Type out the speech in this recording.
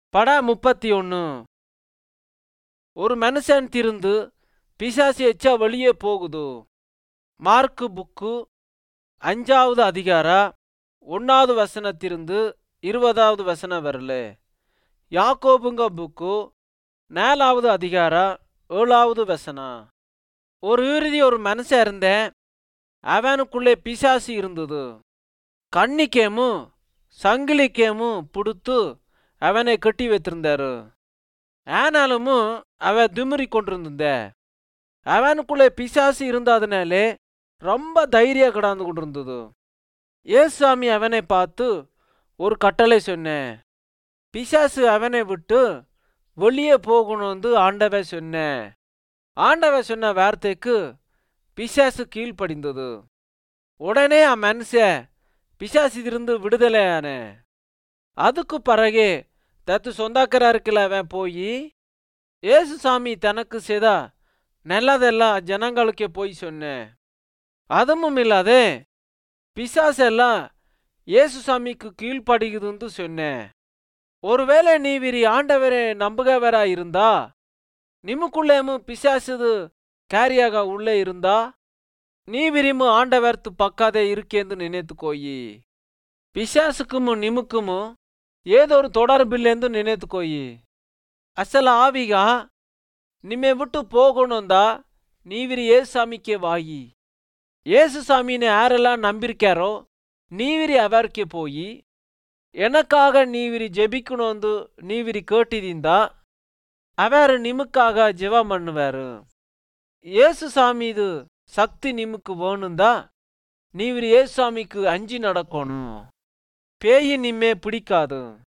பட முப்பத்தி ஒன்று ஒரு மனுஷன் திருந்து பிசாசு எச்சா வெளியே போகுது மார்க்கு புக்கு அஞ்சாவது அதிகார ஒன்னாவது வசனத்திருந்து இருபதாவது வசனம் வரல யாக்கோபுங்க புக்கு நாலாவது அதிகார ஏழாவது வசனம் ஒரு இறுதி ஒரு மனுஷன் இருந்தேன் அவனுக்குள்ளே பிசாசு இருந்தது கண்ணிக்கேமும் சங்கிலிக்கேமும் புடுத்து அவனை கட்டி வைத்திருந்தாரு ஆனாலும் அவன் திமிரி கொண்டிருந்த அவனுக்குள்ளே பிசாசு இருந்ததுனாலே ரொம்ப தைரியம் கிடாந்து கொண்டிருந்தது ஏசாமி அவனை பார்த்து ஒரு கட்டளை சொன்னேன் பிசாசு அவனை விட்டு வெளியே போகணும்னு ஆண்டவ சொன்னேன் ஆண்டவ சொன்ன வார்த்தைக்கு பிசாசு கீழ்ப்படிந்தது உடனே அ மனுஷன் பிசாசிலிருந்து விடுதலையான அதுக்கு பிறகே தத்து சொந்தாக்கராருக்குல அவன் போய் ஏசு சாமி தனக்கு செய்தா நல்லதெல்லாம் ஜனங்களுக்கே போய் சொன்னேன் அதுவும் இல்லாதே பிசாசெல்லாம் ஏசு சாமிக்கு கீழ்ப்படுகுதுன்னு சொன்னேன் ஒருவேளை நீ விரி ஆண்டவரே நம்புகவரா இருந்தா நிமுக்குள்ளேமும் பிசாசுது கேரியாக உள்ளே இருந்தா நீ விரிமு ஆண்டவர்த்து பக்காதே இருக்கேந்து நினைத்துக்கோயி பிசாசுக்கும் நிமுக்கும் ஏதோ ஒரு தொடர்பில்லேந்து நினைத்துக்கோயி அசல ஆவிகா நிம்மை விட்டு போகணும்தா நீவிரி ஏசுசாமிக்கே வாயி ஏசுசாமின்னு யாரெல்லாம் நம்பிருக்காரோ நீவிரி அவருக்கே போய் எனக்காக நீவிரி ஜெபிக்கணும்ந்து நீவிரி கேட்டிருந்தா அவர் நிமுக்காக ஜெபம் பண்ணுவாரு ஏசுசாமி இது சக்தி நிமுக்கு வேணும்தா நீவிரி ஏசுசாமிக்கு அஞ்சி நடக்கணும் பேய் நிம்மே பிடிக்காது